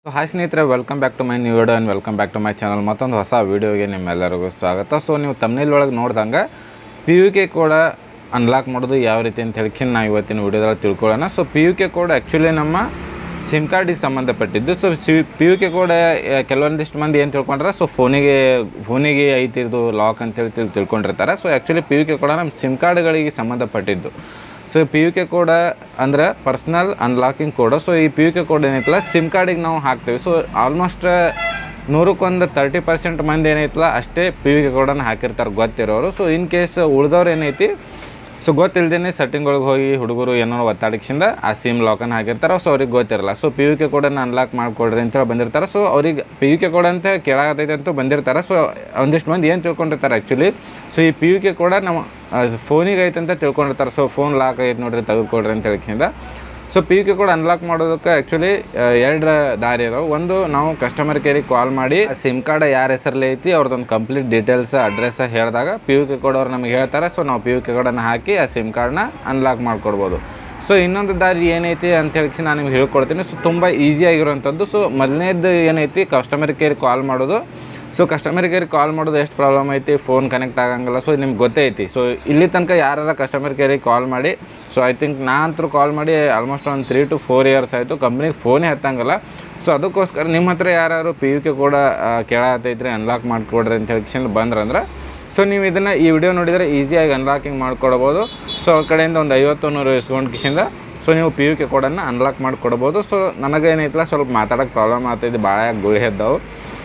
hi ಸ್ನೇಹಿತರೆ welcome back to my new video and welcome back to my channel ಮತ್ತೊಂದು ಹೊಸ ವೀಡಿಯೋಗೆ ನಿಮ್ಮೆಲ್ಲರಿಗೂ ಸ್ವಾಗತ ಸೊ ನೀವು ತಮ್ಮನೇಲಿ ಒಳಗೆ ನೋಡ್ದಂಗೆ P U K code unlock ಮಾಡೋದು ಯಾವ ರೀತಿ ಅಂತ ಹೇಳ್ಕೊಂಡು ನಾವು ಇವತ್ತಿನ ವೀಡಿಯೋದಲ್ಲಿ ತಿಳ್ಕೊಳ್ಳೋಣ so P U K code actually ನಮ್ಮ ಸಿಮ್ ಕಾರ್ಡಿಗೆ ಸಂಬಂಧಪಟ್ಟಿದ್ದು so C P U K code ಕೆಲವೊಂದಿಷ್ಟು ಮಂದಿ ಏನು ತಿಳ್ಕೊಂಡ್ರೆ ಸೊ ಫೋನಿಗೆ ಫೋನಿಗೆ ಐತಿರ್ದು ಲಾಕ್ ಅಂತೇಳಿ ತಿಳ್ ತಿಳ್ಕೊಂಡಿರ್ತಾರೆ so actually P U K code ನಮ್ಮ ಸಿಮ್ ಕಾರ್ಡ್ಗಳಿಗೆ ಸಂಬಂಧಪಟ್ಟಿದ್ದು so P U K code ಅಂದರೆ ಪರ್ಸ್ನಲ್ ಅನ್ಲಾಕಿಂಗ್ ಕೋಡ್ ಸೊ ಈ ಪಿ ಯು ಕೆ ಕೋಡ್ ಏನೈತಲ್ಲ ಸಿಮ್ ಕಾರ್ಡಿಗೆ ನಾವು ಹಾಕ್ತೀವಿ ಸೊ ಆಲ್ಮೋಸ್ಟ್ ನೂರಕ್ಕೊಂದು ತರ್ಟಿ ಪರ್ಸೆಂಟ್ ಮಂದಿ ಏನೈತಲ್ಲ ಅಷ್ಟೇ ಪಿ ಯು ಕೆ ಕೋಡನ್ನು ಹಾಕಿರ್ತಾರೆ ಗೊತ್ತಿರೋರು ಸೊ ಇನ್ ಕೇಸ್ ಉಳ್ದವ್ರು ಏನೈತಿ ಸೊ ಗೊತ್ತಿಲ್ದೇ ಸೆಟ್ಟಿಂಗ್ ಒಳಗೆ ಹೋಗಿ ಹುಡುಗರು ಏನೋ ಒತ್ತಾಡಿಕ್ಸಿಂದ ಆ ಸಿಮ್ ಲಾಕನ್ನು ಹಾಕಿರ್ತಾರೆ ಸೊ ಅವ್ರಿಗೆ ಗೊತ್ತಿರಲ್ಲ ಸೊ ಪಿ ಯು ಕೆ ಕೋಡನ್ನು ಅನ್ಲಾಕ್ ಮಾಡಿಕೊಡ್ರಿ ಅಂತೇಳಿ ಬಂದಿರ್ತಾರೆ ಸೊ ಅವ್ರಿಗೆ ಪಿ ಯು ಕೆ ಕೋಡ್ ಅಂತ ಕೇಳಾಗತೈತೆ ಅಂತ ಬಂದಿರ್ತಾರೆ ಸೊ ಒಂದಿಷ್ಟು ಮಂದಿ ಏನು ತಿಳ್ಕೊಂಡಿರ್ತಾರೆ ಆ್ಯಕ್ಚುಲಿ ಸೊ ಈ ಪಿ ಯು ಕೆ ಕೋಡ ನಮ್ಮ ಫೋನಿಗೆ ಐತೆ ಅಂತ ತಿಳ್ಕೊಂಡಿರ್ತಾರೆ ಸೊ ಫೋನ್ ಲಾಕ್ ಐತೆ ನೋಡ್ರಿ ತೆಗೆದುಕೊಡ್ರಿ ಅಂತ ಹೇಳ್ಕಿಂದ so P U K code unlock ಮಾಡೋದಕ್ಕೆ ಆ್ಯಕ್ಚುಲಿ ಎರಡು ದಾರಿ ಇದಾವೆ ಒಂದು ನಾವು ಕಸ್ಟಮರ್ ಕೇರಿಗೆ ಕಾಲ್ ಮಾಡಿ ಸಿಮ್ ಕಾರ್ಡ್ ಯಾರ ಹೆಸರಲ್ಲಿ ಐತಿ ಅವ್ರದ್ದೊಂದು ಕಂಪ್ಲೀಟ್ ಡೀಟೇಲ್ಸ್ ಅಡ್ರೆಸ್ ಹೇಳಿದಾಗ ಪಿ ಯು ಕೆ ಕೋಡ್ ಅವ್ರು ನಮಗೆ ಹೇಳ್ತಾರೆ ಸೊ ನಾವು ಪಿ ಯು ಕೆ ಕೋಡನ್ನು ಹಾಕಿ ಆ ಸಿಮ್ ಕಾರ್ಡ್ನ ಅನ್ಲಾಕ್ ಮಾಡ್ಕೊಡ್ಬೋದು ಸೊ ಇನ್ನೊಂದು ದಾರಿ ಏನೈತಿ ಅಂತ ಹೇಳಿ ನಾನು ನಿಮ್ಗೆ ಹೇಳ್ಕೊಡ್ತೀನಿ ಸೊ ತುಂಬ ಈಸಿಯಾಗಿರುವಂಥದ್ದು ಸೊ ಮೊದಲನೇದು ಏನೈತಿ ಕಸ್ಟಮರ್ ಕೇರಿಗೆ ಕಾಲ್ ಮಾಡೋದು ಸೊ ಕಸ್ಟಮರ್ ಕೇರಿಗೆ ಕಾಲ್ ಮಾಡೋದು ಎಷ್ಟು ಪ್ರಾಬ್ಲಮ್ ಐತಿ ಫೋನ್ ಕನೆಕ್ಟ್ ಆಗಂಗಿಲ್ಲ ಸೊ ನಿಮ್ಗೆ ಗೊತ್ತೇ ಐತಿ ಸೊ ಇಲ್ಲಿ ತನಕ ಯಾರು ಕಸ್ಟಮರ್ ಕೇರಿಗೆ ಕಾಲ್ ಮಾಡಿ ಸೊ ಐ ಥಿಂಕ್ ನಾ ಅಂತೂ ಕಾಲ್ ಮಾಡಿ ಆಲ್ಮೋಸ್ಟ್ ಒಂದು ತ್ರೀ ಟು ಫೋರ್ ಇಯರ್ಸ್ ಆಯಿತು ಕಂಪ್ನಿಗೆ ಫೋನೇ ಹತ್ತಂಗಿಲ್ಲ ಸೊ ಅದಕ್ಕೋಸ್ಕರ ನಿಮ್ಮ ಹತ್ರ ಯಾರು ಪಿ ಯು ಕೆ ಕೂಡ ಕೇಳತ್ತೈತ್ರಿ ಅನ್ಲಾಕ್ ಮಾಡಿಕೊಡ್ರಿ ಅಂತ ಹೇಳಿ ಬಂದ್ರಂದ್ರೆ ಸೊ ನೀವು ಇದನ್ನು ಈ ವಿಡಿಯೋ ನೋಡಿದರೆ ಈಸಿಯಾಗಿ ಅನ್ಲಾಕಿಂಗ್ ಮಾಡ್ಕೊಡ್ಬೋದು ಸೊ ಅವ್ರ ಕಡೆಯಿಂದ ಒಂದು ಐವತ್ತು ನೂರು ಇಸ್ಕೊಂಡು ಕಿಸಿಂದ ಸೊ ನೀವು ಪಿ ಯು ಕೆ ಕೋಡನ್ನು ಅನ್ಲಾಕ್ ಮಾಡಿಕೊಡ್ಬೋದು ಸೊ ನನಗೇನೈತಲ್ಲ ಸ್ವಲ್ಪ ಮಾತಾಡೋಕ್ಕೆ ಪ್ರಾಬ್ಲಮ್ ಆಗ್ತೈತಿ ಭಾಳ ಗುಳಿ ಎದ್ದವು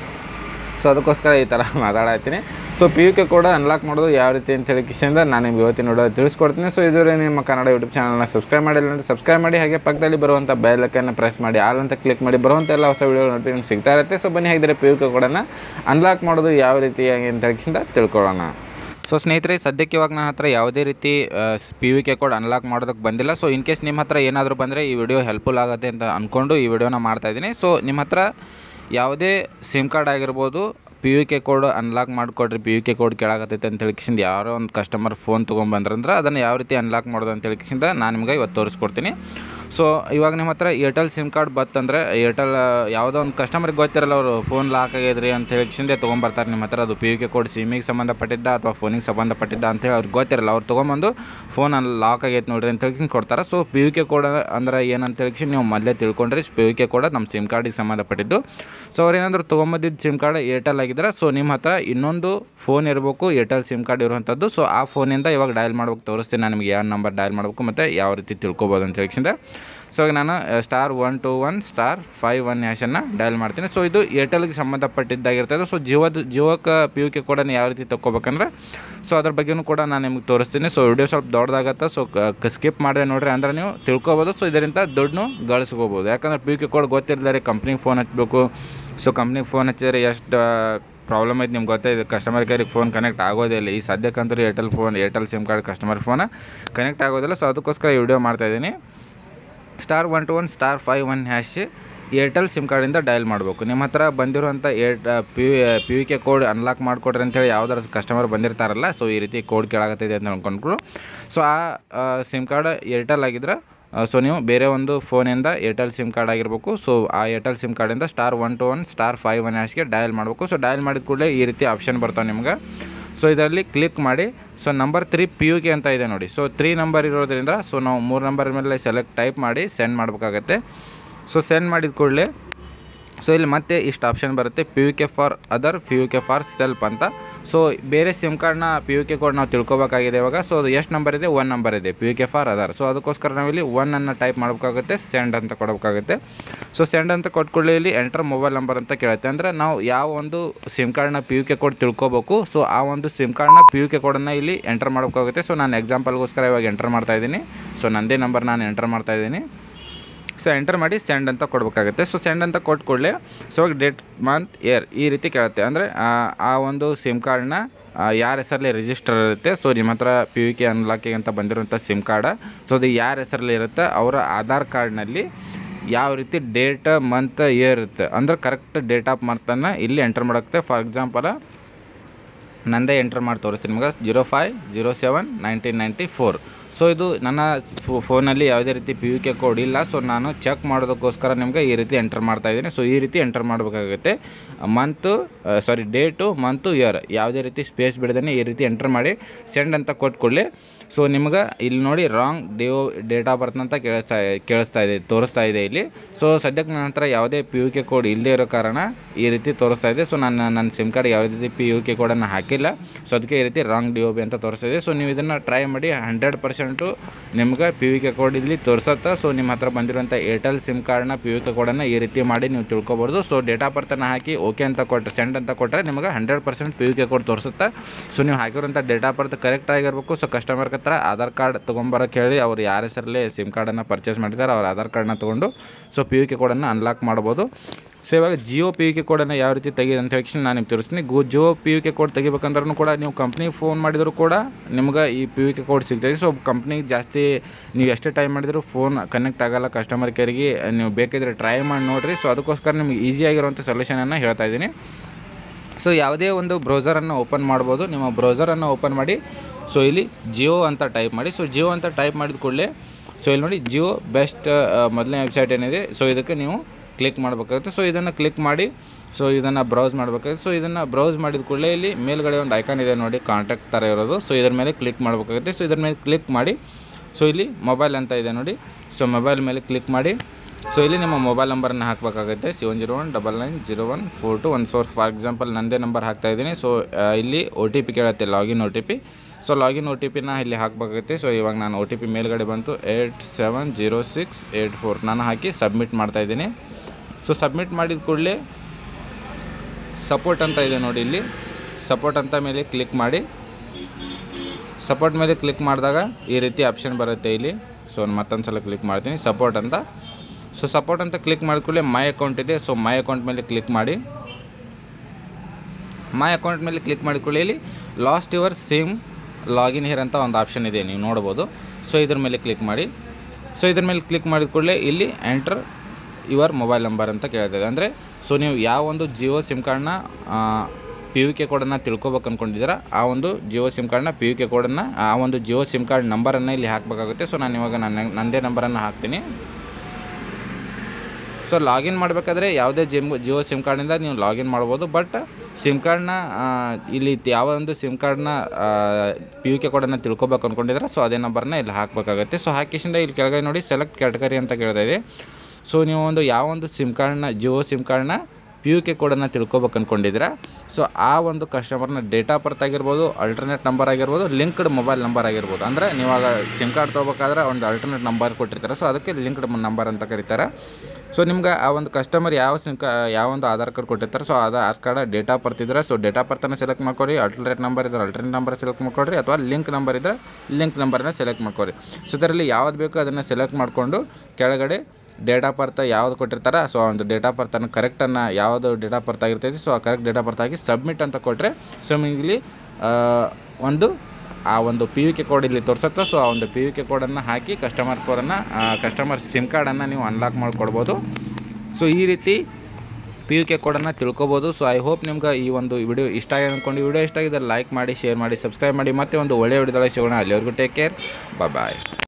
ಸೊ ಅದಕ್ಕೋಸ್ಕರ ಈ ಥರ ಮಾತಾಡತ್ತೀನಿ so P U K code unlock ಮಾಡೋದು ಯಾವ ರೀತಿ ಅಂತ ಹೇಳಿ ಕಿಶಿಂದ ನಾನು ನಿಮ್ಗೆ ಇವತ್ತಿನ ನೋಡೋ ತಿಳಿಸ್ಕೊಡ್ತೀನಿ ಸೊ ಇದುವರೆ ನಿಮ್ಮ ಕನ್ನಡ ಯೂಟ್ಯೂಬ್ ಚಾನಲ್ನ ಸಬ್ಸ್ಕ್ರೈಬ್ ಮಾಡಿಲ್ಲ ಅಂದರೆ ಸಬ್ಸ್ಕ್ರೈಬ್ ಮಾಡಿ ಹಾಗೆ ಪಕ್ಕದಲ್ಲಿ ಬರುವಂಥ ಬೆಲ್ಲಕ್ಕನ್ನು ಪ್ರೆಸ್ ಮಾಡಿ ಆಲ್ ಅಂತ ಕ್ಲಿಕ್ ಮಾಡಿ ಬರುವಂಥ ಎಲ್ಲ ಹೊಸ ವೀಡಿಯೋ ನೋಟಿಫಿಕೇಶನ್ ಸಿಗ್ತಾ ಇರುತ್ತೆ ಸೊ ಬನ್ನಿ ಹಾಗಿದ್ರೆ ಪಿ ಯು ಕೆ ಕೋಡನ್ನು ಅನ್ಲಾಕ್ ಮಾಡೋದು ಯಾವ ರೀತಿಯಾಗಿ ಅಂತ ಹೇಳಿ ತಿಳ್ಕೊಳ್ಳೋಣ ಸೊ ಸ್ನೇಹಿತರೆ ಸದ್ಯಕ್ಕೆ ಇವಾಗ ನನ್ನ ಹತ್ರ ಯಾವುದೇ ರೀತಿ P U K code unlock ಮಾಡೋದಕ್ಕೆ ಬಂದಿಲ್ಲ ಸೊ ಇನ್ ಕೇಸ್ ನಿಮ್ಮ ಹತ್ರ ಏನಾದರೂ ಬಂದರೆ ಈ ವಿಡಿಯೋ ಹೆಲ್ಪ್ಫುಲ್ ಆಗುತ್ತೆ ಅಂತ ಅಂದ್ಕೊಂಡು ಈ ವಿಡಿಯೋನ ಮಾಡ್ತಾಯಿದ್ದೀನಿ ಸೊ ನಿಮ್ಮ ಹತ್ರ ಯಾವುದೇ ಸಿಮ್ ಕಾರ್ಡ್ ಆಗಿರ್ಬೋದು P U K code unlock ಮಾಡಿಕೊಡ್ರಿ ಪಿ ಯು ಕೆ ಕೋಡ್ ಕೇಳಾಗತ್ತೈತೆ ಅಂತ ಹೇಳ್ಕಿಸಿಂದ ಯಾರೋ ಒಂದು ಕಸ್ಟಮರ್ ಫೋನ್ ತೊಗೊಂಬಂದ್ರಂದ್ರೆ ಅದನ್ನು ಯಾವ ರೀತಿ ಅನ್ಲಾಕ್ ಮಾಡೋದು ಅಂತ ಹೇಳ್ಕಿಸಿಂದ ನಾನು ನಿಮ್ಗೆ ಇವತ್ತು ತೋರಿಸ್ಕೊಡ್ತೀನಿ ಸೊ ಇವಾಗ ನಿಮ್ಮ ಹತ್ರ ಏರ್ಟೆಲ್ ಸಿಮ್ ಕಾರ್ಡ್ ಬತ್ತಂದರೆ ಏರ್ಟೆಲ್ ಯಾವುದೋ ಒಂದು ಕಸ್ಟಮರ್ಗೆ ಗೊತ್ತಿರಲ್ಲ ಅವರು ಫೋನ್ ಲಾಕ್ ಆಗ್ಯದ್ರಿ ಅಂತ ಹೇಳಿಕ್ಷಿಂದೆ ತೊಗೊಂಬರ್ತಾರೆ ನಿಮ್ಮ ಹತ್ರ ಅದು ಪಿ ಯು ಕೆ ಕೋಡ್ ಸಿಮಿಗೆ ಸಂಬಂಧಪಟ್ಟಿದ್ದ ಅಥವಾ ಫೋನಿಗೆ ಸಂಬಂಧಪಟ್ಟಿದ್ದ ಅಂತೇಳಿ ಅವ್ರಿಗೆ ಗೊತ್ತಿರಲ್ಲ ಅವ್ರು ತೊಗೊಂಬಂದು ಫೋನ್ ಅಲ್ಲಿ ಲಾಕ್ ಆಗೈತೆ ನೋಡ್ರಿ ಅಂತ ಹೇಳಿ ಕೊಡ್ತಾರೆ so P U K code ಅಂದ್ರೆ ಏನಂತ ಹೇಳಿ ನೀವು ಮೊದಲೇ ತಿಳ್ಕೊಂಡ್ರಿ ಪಿ ಯು ಕೆ ಕೋಡ್ ನಮ್ಮ ಸಿಮ್ ಕಾರ್ಡಿಗೆ ಸಂಬಂಧಪಟ್ಟಿದ್ದು ಸೊ ಅವ್ರು ಏನಾದರೂ ತೊಗೊಂಬಂದಿದ್ದು ಸಿಮ್ ಕಾರ್ಡ್ ಏರ್ಟೆಲ್ ಆಗಿದ್ರೆ ಸೊ ನಿಮ್ಮ ಹತ್ರ ಇನ್ನೊಂದು ಫೋನ್ ಇರಬೇಕು ಏರ್ಟೆಲ್ ಸಿಮ್ ಕಾರ್ಡ್ ಇರುವಂಥದ್ದು ಸೊ ಆ ಫೋನಿಂದ ಇವಾಗ ಡಯಲ್ ಮಾಡ್ಬೇಕು ತೋರಿಸ್ತೀನಿ ನಾನು ನಿಮಗೆ ಯಾವ ನಂಬರ್ ಡಯಲ್ ಮಾಡಬೇಕು ಮತ್ತು ಯಾವ ರೀತಿ ತಿಳ್ಕೊಬೋದು ಅಂತ ಹೇಳಿಕ್ಷಿಂದ ಸೊ ಇವಾಗ ನಾನು star one two one star five one ಹ್ಯಾಶನ್ನು ಡಯಲ್ ಮಾಡ್ತೀನಿ ಸೊ ಇದು ಏರ್ಟೆಲ್ಗೆ ಸಂಬಂಧಪಟ್ಟಿದ್ದಾಗಿರ್ತದೆ ಸೊ ಜಿಯೋದ ಜಿಯೋಕ್ಕೆ ಪಿ ಯು ಕೆ ಕೋಡನ್ನು ಯಾವ ರೀತಿ ತೊಗೋಬೇಕಂದ್ರೆ ಸೊ ಅದ್ರ ಬಗ್ಗೆನೂ ಕೂಡ ನಾನು ನಿಮ್ಗೆ ತೋರಿಸ್ತೀನಿ ಸೊ ವಿಡಿಯೋ ಸ್ವಲ್ಪ ದೊಡ್ಡದಾಗತ್ತೆ ಸೊ ಸ್ಕಿಪ್ ಮಾಡಿದೆ ನೋಡ್ರಿ ಅಂದ್ರೆ ನೀವು ತಿಳ್ಕೊಬೋದು ಸೊ ಇದರಿಂದ ದುಡ್ಡನ್ನು ಗಳಿಸ್ಕೋಬೋದು ಯಾಕಂದ್ರೆ ಪಿ ಯು ಕೆ ಕೋಡ್ ಗೊತ್ತಿಲ್ಲದೆ ಕಂಪ್ನಿಗೆ ಫೋನ್ ಹಚ್ಚಬೇಕು ಸೊ ಕಂಪ್ನಿಗೆ ಫೋನ್ ಹಚ್ಚಿದ್ರೆ ಎಷ್ಟು ಪ್ರಾಬ್ಲಮ್ ಐತೆ ನಿಮ್ಗೆ ಗೊತ್ತಾಯ್ತು ಕಸ್ಟಮರ್ ಕೇರಿಗೆ ಫೋನ್ ಕನೆಕ್ಟ್ ಆಗೋದೇ ಇಲ್ಲ ಈ ಸದ್ಯಕ್ಕಂತೂ Airtel phone Airtel SIM card customer phone connect ಆಗೋದಿಲ್ಲ ಸೊ ಅದಕ್ಕೋಸ್ಕರ ಈ ವಿಡಿಯೋ ಮಾಡ್ತಾಯಿದ್ದೀನಿ star one two one star five one hash Airtel SIM ಕಾರ್ಡಿಂದ ಡಯಲ್ ಮಾಡಬೇಕು ನಿಮ್ಮ ಹತ್ರ ಬಂದಿರುವಂಥ ಏರ್ಟ P P V K code unlock ಮಾಡಿಕೊಡ್ರಿ ಅಂತೇಳಿ ಯಾವ್ದಾರು ಕಸ್ಟಮರ್ ಬಂದಿರ್ತಾರಲ್ಲ ಸೊ ಈ ರೀತಿ ಕೋಡ್ ಕೇಳಾಗತ್ತಿದೆ ಅಂತ ಅನ್ಕೊಂಡ್ರು ಸೊ ಆ ಸಿಮ್ ಕಾರ್ಡ್ ಏರ್ಟೆಲ್ ಆಗಿದ್ರೆ ಸೊ ನೀವು ಬೇರೆ ಒಂದು ಫೋನಿಂದ ಏರ್ಟೆಲ್ ಸಿಮ್ ಕಾರ್ಡ್ ಆಗಿರಬೇಕು ಸೊ ಆ ಏರ್ಟೆಲ್ ಸಿಮ್ ಕಾರ್ಡಿಂದ star one two one star five one ಹ್ಯಾಶ್ಗೆ ಡಯಲ್ ಮಾಡಬೇಕು ಸೊ ಡಯಲ್ ಮಾಡಿದ ಕೂಡಲೇ ಈ ರೀತಿ ಆಪ್ಷನ್ ಬರ್ತಾವೆ ನಿಮ್ಗೆ ಸೊ ಇದರಲ್ಲಿ ಕ್ಲಿಕ್ ಮಾಡಿ so number three P U K ಅಂತ ಇದೆ ನೋಡಿ ಸೊ ತ್ರೀ ನಂಬರ್ ಇರೋದ್ರಿಂದ ಸೊ ನಾವು ಮೂರು ನಂಬರ್ ಮೇಲೆ ಸೆಲೆಕ್ಟ್ ಟೈಪ್ ಮಾಡಿ ಸೆಂಡ್ ಮಾಡಬೇಕಾಗತ್ತೆ ಸೊ ಸೆಂಡ್ ಮಾಡಿದ ಕೂಡಲೇ ಸೊ ಇಲ್ಲಿ ಮತ್ತೆ ಇಷ್ಟು ಆಪ್ಷನ್ ಬರುತ್ತೆ P U K for other P U K for self ಅಂತ ಸೊ ಬೇರೆ ಸಿಮ್ ಕಾರ್ಡ್ನ ಪಿ ಯು ಕೆ ಕೋಡ್ ನಾವು ತಿಳ್ಕೊಬೇಕಾಗಿದೆ ಇವಾಗ ಸೊ ಅದು ಎಷ್ಟು ನಂಬರ್ ಇದೆ ಒನ್ ನಂಬರ್ ಇದೆ P U K for other so ಅದಕ್ಕೋಸ್ಕರ ನಾವಿಲ್ಲಿ ಒನ್ ಅನ್ನು ಟೈಪ್ ಮಾಡಬೇಕಾಗುತ್ತೆ ಸೆಂಡ್ ಅಂತ ಕೊಡಬೇಕಾಗುತ್ತೆ ಸೊ ಸೆಂಡ್ ಅಂತ ಕೊಟ್ಕೊಳ್ಳಿ ಇಲ್ಲಿ ಎಂಟರ್ ಮೊಬೈಲ್ ನಂಬರ್ ಅಂತ ಕೇಳುತ್ತೆ ಅಂದರೆ ನಾವು ಯಾವ ಒಂದು ಸಿಮ್ ಕಾರ್ಡ್ನ ಪಿ ಯು ಕೆ ಕೋಡ್ ತಿಳ್ಕೊಬೇಕು ಸೊ ಆ ಒಂದು ಸಿಮ್ ಕಾರ್ಡ್ನ ಪಿ ಯು ಕೆ ಕೋಡನ್ನು ಇಲ್ಲಿ ಎಂಟರ್ ಮಾಡಬೇಕಾಗುತ್ತೆ ಸೊ ನಾನು ಎಕ್ಸಾಂಪಲ್ಗೋಸ್ಕರ ಇವಾಗ ಎಂಟರ್ ಮಾಡ್ತಾ ಇದ್ದೀನಿ ಸೊ ನಂದೇ ನಂಬರ್ ನಾನು ಎಂಟರ್ ಮಾಡ್ತಾ ಇದ್ದೀನಿ ಸೊ ಎಂಟರ್ ಮಾಡಿ ಸೆಂಡ್ ಅಂತ ಕೊಡಬೇಕಾಗುತ್ತೆ ಸೊ ಸೆಂಡ್ ಅಂತ ಕೊಟ್ಟು ಕೂಡಲೇ ಸೊ ಡೇಟ್ ಮಂತ್ ಇಯರ್ ಈ ರೀತಿ ಕೇಳುತ್ತೆ ಅಂದರೆ ಆ ಒಂದು ಸಿಮ್ ಕಾರ್ಡ್ನ ಯಾರ ಹೆಸರಲ್ಲಿ ರಿಜಿಸ್ಟರ್ ಇರುತ್ತೆ ಸೊ ನಿಮ್ಮ ಹತ್ರ ಪಿ ಯು ಕೆ ಅನ್ಲಾಕಿಂಗ್ ಅಂತ ಬಂದಿರುವಂಥ ಸಿಮ್ ಕಾರ್ಡ ಸೊ ಅದು ಯಾರ ಹೆಸರಲ್ಲಿ ಇರುತ್ತೆ ಅವರ ಆಧಾರ್ ಕಾರ್ಡ್ನಲ್ಲಿ ಯಾವ ರೀತಿ ಡೇಟ್ ಮಂತ್ ಇಯರ್ ಇರುತ್ತೆ ಅಂದ್ರೆ ಕರೆಕ್ಟ್ ಡೇಟ್ ಆಫ್ ಮಂತನ್ನು ಇಲ್ಲಿ ಎಂಟರ್ ಮಾಡೋಕ್ಕೆ ಫಾರ್ ಎಕ್ಸಾಂಪಲ್ ನಂದೇ ಎಂಟರ್ ಮಾಡಿ ತೋರಿಸ್ತೀನಿ ನಿಮ್ಗೆ zero five zero seven nineteen ninety four so ಇದು ನನ್ನ ಫೋನಲ್ಲಿ ಯಾವುದೇ ರೀತಿ ಪಿ ಯು ಕೆ ಕೋಡ್ ಇಲ್ಲ ಸೊ ನಾನು ಚೆಕ್ ಮಾಡೋದಕ್ಕೋಸ್ಕರ ನಿಮಗೆ ಈ ರೀತಿ ಎಂಟರ್ ಮಾಡ್ತಾ ಇದ್ದೀನಿ ಸೊ ಈ ರೀತಿ ಎಂಟರ್ ಮಾಡಬೇಕಾಗುತ್ತೆ month sorry date month year ಯಾವುದೇ ರೀತಿ ಸ್ಪೇಸ್ ಬಿಡದೇ ಈ ರೀತಿ ಎಂಟರ್ ಮಾಡಿ ಸೆಂಡ್ ಅಂತ ಕೊಟ್ಕೊಳ್ಳಿ ಸೊ ನಿಮ್ಗೆ ಇಲ್ಲಿ ನೋಡಿ ರಾಂಗ್ ಡಿಯೋ ಡೇಟ್ ಆಫ್ ಬರ್ತ್ ಅಂತ ಕೇಳಿಸ್ತಾ ಕೇಳಿಸ್ತಾ ಇದೆ ತೋರಿಸ್ತಾ ಇದೆ ಇಲ್ಲಿ ಸೊ ಸದ್ಯಕ್ಕೆ ನನ್ನ ಹತ್ರ ಯಾವುದೇ ಪಿ ಯು ಕೆ ಕೋಡ್ ಇಲ್ಲದೇ ಇರೋ ಕಾರಣ ಈ ರೀತಿ ತೋರಿಸ್ತಾ ಇದೆ ಸೊ ನಾನು ನನ್ನ ಸಿಮ್ ಕಾರ್ಡ್ ಯಾವುದೇ ರೀತಿ ಪಿ ಯು ಕೆ ಕೋಡನ್ನು ಹಾಕಿಲ್ಲ ಸೊ ಅದಕ್ಕೆ ಈ ರೀತಿ ರಾಂಗ್ ಡಿ ಒ ಬಿ ಅಂತ ತೋರಿಸ್ತಾ ಇದೆ ಸೊ ನೀವು ಇದನ್ನು ಟ್ರೈ ಮಾಡಿ ಹಂಡ್ರೆಡ್ ಪರ್ಸೆಂಟು ನಿಮ್ಗೆ ಪಿ ಯು ಕೆ ಕೋಡ್ ಇಲ್ಲಿ ತೋರಿಸುತ್ತೆ ಸೊ ನಿಮ್ಮ ಹತ್ರ ಬಂದಿರುವಂಥ ಏರ್ಟೆಲ್ ಸಿಮ್ ಕಾರ್ಡ್ನ ಪಿ ಯು ಕೆ ಕೋಡನ್ನು ಈ ರೀತಿ ಮಾಡಿ ನೀವು ತಿಳ್ಕೊಬೋದು ಸೊ ಡೇಟ್ ಆಫ್ ಬರ್ತನ್ನು ಹಾಕಿ ಓಕೆ ಅಂತ ಕೊಟ್ಟರೆ ಸೆಂಡ್ ಅಂತ ಕೊಟ್ಟರೆ ನಿಮಗೆ hundred percent P U K code ತೋರಿಸುತ್ತೆ ಸೊ ನೀವು ಹಾಕಿರುವಂಥ ಡೇಟ್ ಆಫ್ ಬರ್ತ್ ಕರೆಕ್ಟ್ ಆಗಿರಬೇಕು ಸೊ ಕಸ್ಟಮರ್ ಹತ್ರ ಆಧಾರ್ ಕಾರ್ಡ್ ತೊಗೊಂಬರೋಕೆ ಹೇಳಿ ಅವ್ರು ಯಾರ ಹೆಸರಲ್ಲಿ ಸಿಮ್ ಕಾರ್ಡನ್ನು ಪರ್ಚೇಸ್ ಮಾಡಿದ್ದಾರೆ ಅವ್ರ ಆಧಾರ್ ಕಾರ್ಡ್ನ ತೊಗೊಂಡು ಸೊ ಪಿ ಯು ಕೆ ಕೋಡನ್ನು ಅನ್ಲಾಕ್ ಮಾಡ್ಬೋದು ಸೊ ಇವಾಗ ಜಿಯೋ ಪಿ ಯು ಕೆ ಕೋಡನ್ನು ಯಾವ ರೀತಿ ತೆಗಿದೆ ಅಂತ ಹೇಳಿ ನಾನು ನಿಮ್ಗೆ ತೋರಿಸ್ತೀನಿ go Jio P U K code ತೆಗಿಬೇಕಂದ್ರೂ ಕೂಡ ನೀವು ಕಂಪ್ನಿಗೆ ಫೋನ್ ಮಾಡಿದರೂ ಕೂಡ ನಿಮ್ಗೆ ಈ ಪಿ ಯು ಕೆ ಕೋಡ್ ಸಿಗ್ತದೆ ಸೊ ಕಂಪ್ನಿಗೆ ಜಾಸ್ತಿ ನೀವು ಎಷ್ಟೇ ಟೈಮ್ ಮಾಡಿದರೂ ಫೋನ್ ಕನೆಕ್ಟ್ ಆಗಲ್ಲ ಕಸ್ಟಮರ್ ಕೇರಿಗೆ ನೀವು ಬೇಕಿದ್ರೆ ಟ್ರೈ ಮಾಡಿ ನೋಡಿರಿ ಸೊ ಅದಕ್ಕೋಸ್ಕರ ನಿಮ್ಗೆ ಈಸಿಯಾಗಿರುವಂಥ ಸೊಲ್ಯೂಷನನ್ನು ಹೇಳ್ತಾ ಇದ್ದೀನಿ ಸೊ ಯಾವುದೇ ಒಂದು ಬ್ರೌಸರನ್ನು ಓಪನ್ ಮಾಡ್ಬೋದು ನಿಮ್ಮ ಬ್ರೌಸರನ್ನು ಓಪನ್ ಮಾಡಿ ಸೊ ಇಲ್ಲಿ ಜಿಯೋ ಅಂತ ಟೈಪ್ ಮಾಡಿ ಸೊ ಜಿಯೋ ಅಂತ ಟೈಪ್ ಮಾಡಿದ ಕೂಡಲೇ ಸೊ ಇಲ್ಲಿ ನೋಡಿ ಜಿಯೋ ಬೆಸ್ಟ್ ಮೊದಲನೇ ವೆಬ್ಸೈಟ್ ಏನಿದೆ ಸೊ ಇದಕ್ಕೆ ನೀವು ಕ್ಲಿಕ್ ಮಾಡಬೇಕಾಗುತ್ತೆ ಸೊ ಇದನ್ನು ಕ್ಲಿಕ್ ಮಾಡಿ ಸೊ ಇದನ್ನು ಬ್ರೌಸ್ ಮಾಡಬೇಕಾಗುತ್ತೆ ಸೊ ಇದನ್ನು ಬ್ರೌಸ್ ಮಾಡಿದ ಕೂಡಲೇ ಇಲ್ಲಿ ಮೇಲ್ಗಡೆ ಒಂದು ಐಕಾನ್ ಇದೆ ನೋಡಿ ಕಾಂಟ್ಯಾಕ್ಟ್ ಥರ ಇರೋದು ಸೊ ಇದರ ಮೇಲೆ ಕ್ಲಿಕ್ ಮಾಡಬೇಕಾಗುತ್ತೆ ಸೊ ಇದರ ಮೇಲೆ ಕ್ಲಿಕ್ ಮಾಡಿ ಸೊ ಇಲ್ಲಿ ಮೊಬೈಲ್ ಅಂತ ಇದೆ ನೋಡಿ ಸೊ ಮೊಬೈಲ್ ಮೇಲೆ ಕ್ಲಿಕ್ ಮಾಡಿ ಸೊ ಇಲ್ಲಿ ನಿಮ್ಮ ಮೊಬೈಲ್ ನಂಬರನ್ನು ಹಾಕಬೇಕಾಗುತ್ತೆ seven zero one double nine zero one four two one four for example ನನ್ನದೇ ನಂಬರ್ ಹಾಕ್ತಾ ಇದ್ದೀನಿ ಸೊ ಇಲ್ಲಿ ಒ ಟಿ ಪಿ ಕೇಳುತ್ತೆ login O T P so login O T ಪಿನ ಇಲ್ಲಿ ಹಾಕಬೇಕಾಗುತ್ತೆ ಸೊ ಇವಾಗ ನಾನು ಒ ಟಿ ಪಿ ಮೇಲ್ಗಡೆ ಬಂತು eight seven zero six eight four ನಾನು ಹಾಕಿ ಸಬ್ಮಿಟ್ ಮಾಡ್ತಾ ಇದ್ದೀನಿ ಸೊ ಸಬ್ಮಿಟ್ ಮಾಡಿದ ಕೂಡಲೇ ಸಪೋರ್ಟ್ ಅಂತ ಇದೆ ನೋಡಿ ಇಲ್ಲಿ ಸಪೋರ್ಟ್ ಅಂತ ಮೇಲೆ ಕ್ಲಿಕ್ ಮಾಡಿ ಸಪೋರ್ಟ್ ಮೇಲೆ ಕ್ಲಿಕ್ ಮಾಡಿದಾಗ ಈ ರೀತಿ ಆಪ್ಷನ್ ಬರುತ್ತೆ ಇಲ್ಲಿ ಸೊ ಮತ್ತೊಂದು ಸಲ ಕ್ಲಿಕ್ ಮಾಡ್ತೀನಿ ಸಪೋರ್ಟ್ ಅಂತ ಸೊ ಸಪೋರ್ಟ್ ಅಂತ ಕ್ಲಿಕ್ ಮಾಡಿದ ಕೂಡಲೇ ಮೈ ಅಕೌಂಟ್ ಇದೆ ಸೊ ಮೈ ಅಕೌಂಟ್ ಮೇಲೆ ಕ್ಲಿಕ್ ಮಾಡಿ ಮೈ ಅಕೌಂಟ್ ಮೇಲೆ ಕ್ಲಿಕ್ ಮಾಡಿದ ಕೂಡಲೇ ಇಲ್ಲಿ lost your SIM login here ಅಂತ ಒಂದು ಆಪ್ಷನ್ ಇದೆ ನೀವು ನೋಡ್ಬೋದು ಸೊ ಇದ್ರ ಮೇಲೆ ಕ್ಲಿಕ್ ಮಾಡಿ ಸೊ ಇದ್ರ ಮೇಲೆ ಕ್ಲಿಕ್ ಮಾಡಿದ ಕೂಡಲೇ ಇಲ್ಲಿ ಎಂಟರ್ ಯುವರ್ ಮೊಬೈಲ್ ನಂಬರ್ ಅಂತ ಕೇಳ್ತಿದೆ ಅಂದರೆ ಸೊ ನೀವು ಯಾವ ಒಂದು ಜಿಯೋ ಸಿಮ್ ಕಾರ್ಡ್ನ ಪಿ ಯು ಕೆ ಕೋಡನ್ನು ತಿಳ್ಕೊಬೇಕು ಅಂದ್ಕೊಂಡಿದ್ದೀರಾ ಆ ಒಂದು ಜಿಯೋ ಸಿಮ್ ಕಾರ್ಡ್ನ ಪಿ ಯು ಕೆ ಕೋಡನ್ನು ಆ ಒಂದು ಜಿಯೋ ಸಿಮ್ ಕಾರ್ಡ್ ನಂಬರನ್ನು ಇಲ್ಲಿ ಹಾಕಬೇಕಾಗುತ್ತೆ ಸೊ ನಾನು ಇವಾಗ ನನ್ನ ನನ್ನದೇ ನಂಬರನ್ನು ಹಾಕ್ತೀನಿ ಸೊ ಲಾಗಿನ್ ಮಾಡಬೇಕಾದ್ರೆ ಯಾವುದೇ ಜಿಮ್ ಜಿಯೋ ಸಿಮ್ ಕಾರ್ಡಿಂದ ನೀವು ಲಾಗಿನ್ ಮಾಡ್ಬೋದು ಬಟ್ ಸಿಮ್ ಕಾರ್ಡ್ನ ಇಲ್ಲಿ ಯಾವ ಒಂದು ಸಿಮ್ ಕಾರ್ಡ್ನ ಪಿ ಯು ಕೆ ಕೋಡನ್ನು ತಿಳ್ಕೊಬೇಕು ಅಂದ್ಕೊಂಡಿದ್ರೆ ಸೊ ಅದೇ ನಂಬರ್ನ ಇಲ್ಲಿ ಹಾಕಬೇಕಾಗುತ್ತೆ ಸೊ ಹಾಕಿಸಿಂದ ಇಲ್ಲಿ ಕೆಳಗಡೆ ನೋಡಿ ಸೆಲೆಕ್ಟ್ ಕ್ಯಾಟಗರಿ ಅಂತ ಕೇಳ್ತಾ ಇದೆ ಸೊ ನೀವು ಒಂದು ಯಾವ ಒಂದು ಸಿಮ್ ಕಾರ್ಡ್ನ ಜಿಯೋ ಸಿಮ್ ಕಾರ್ಡ್ನ ಪಿ ಯು ಕೆ ಕೋಡನ್ನು ತಿಳ್ಕೊಬೇಕು ಅಂದ್ಕೊಂಡಿದ್ದೀರಾ ಸೊ ಆ ಒಂದು ಕಸ್ಟಮರ್ನ ಡೇಟ್ ಆಫ್ ಬರ್ತ್ ಆಗಿರ್ಬೋದು ಅಲ್ಟರ್ನೇಟ್ ನಂಬರ್ ಆಗಿರ್ಬೋದು ಲಿಂಕ್ಡ್ ಮೊಬೈಲ್ ನಂಬರ್ ಆಗಿರ್ಬೋದು ಅಂದರೆ ನೀವಾಗ ಸಿಮ್ ಕಾರ್ಡ್ ತೊಗೋಬೇಕಾದ್ರೆ ಒಂದು ಅಲ್ಟರ್ನೇಟ್ ನಂಬರ್ ಕೊಟ್ಟಿರ್ತಾರೆ ಸೊ ಅದಕ್ಕೆ ಲಿಂಕ್ಡ್ ನಂಬರ್ ಅಂತ ಕರೀತಾರೆ ಸೊ ನಿಮ್ಗೆ ಆ ಒಂದು ಕಸ್ಟಮರ್ ಯಾವ ಸಿಮ್ ಕಾ ಯಾವ ಒಂದು ಆಧಾರ್ ಕಾರ್ಡ್ ಕೊಟ್ಟಿರ್ತಾರೆ so Aadhaar card date of birth ಇದ್ದರೆ ಸೊ ಡೇಟ್ ಆಫ್ ಬರ್ತನ್ನು ಸೆಲೆಕ್ಟ್ ಮಾಡ್ಕೊರಿ ಅಲ್ಟರ್ನೇಟ್ ನಂಬರ್ ಇದ್ರೆ ಅಲ್ಟರ್ನೇಟ್ ನಂಬರ್ ಸೆಲೆಕ್ಟ್ ಮಾಡ್ಕೊಳ್ರಿ ಅಥವಾ ಲಿಂಕ್ ನಂಬರ್ ಇದ್ದರೆ ಲಿಂಕ್ ನಂಬರನ್ನ ಸೆಲೆಕ್ಟ್ ಮಾಡ್ಕೊರಿ ಸೊ ಇದರಲ್ಲಿ ಯಾವ್ದು ಬೇಕು ಅದನ್ನು ಸೆಲೆಕ್ಟ್ ಮಾಡಿಕೊಂಡು ಕೆಳಗಡೆ ಡೇಟ್ ಆಫ್ ಬರ್ತ್ ಯಾವ್ದು ಕೊಟ್ಟಿರ್ತಾರೆ ಸೊ ಒಂದು ಡೇಟ್ ಆಫ್ ಬರ್ತನ್ನು ಕರೆಕ್ಟನ್ನು ಯಾವುದು ಡೇಟ್ ಆಫ್ ಬರ್ತ್ ಆಗಿರ್ತೈತಿ ಸೊ ಆ ಕರೆಕ್ಟ್ ಡೇಟ್ ಆಫ್ ಬರ್ತ್ ಆಗಿ ಸಬ್ಮಿಟ್ ಅಂತ ಕೊಟ್ಟರೆ ಸೊ ನಿಮಗೆ ಇಲ್ಲಿ ಆ, ಒಂದು ಆ ಒಂದು ಪಿ ಯು ಕೆ ಕೋಡ್ ಇಲ್ಲಿ ತೋರಿಸುತ್ತೆ ಸೊ ಆ ಒಂದು ಪಿ ಯು ಕೆ ಕೋಡನ್ನು ಹಾಕಿ ಕಸ್ಟಮರ್ ಫೋರನ್ನು ಕಸ್ಟಮರ್ ಸಿಮ್ ಕಾರ್ಡನ್ನು ನೀವು ಅನ್ಲಾಕ್ ಮಾಡಿಕೊಡ್ಬೋದು ಸೊ ಈ ರೀತಿ ಪಿ ಯು ಕೆ ಕೋಡನ್ನು ತಿಳ್ಕೊಬೋದು ಸೊ ಐ ಹೋಪ್ ನಿಮ್ಗೆ ಈ ಒಂದು ವಿಡಿಯೋ ಇಷ್ಟ ಆಗಿದೆ ಅಂದ್ಕೊಂಡು ವಿಡಿಯೋ ಇಷ್ಟ ಆಗಿದೆ ಲೈಕ್ ಮಾಡಿ ಶೇರ್ ಮಾಡಿ ಸಬ್ಸ್ಕ್ರೈಬ್ ಮಾಡಿ ಮತ್ತೆ ಒಂದು ಒಳ್ಳೆಯ ವಿಡಿಯೋದಲ್ಲಿ ಸಿಗೋಣ ಅಲ್ಲಿವರೆಗೂ ಟೇಕ್ ಕೇರ್ ಬಾಯ್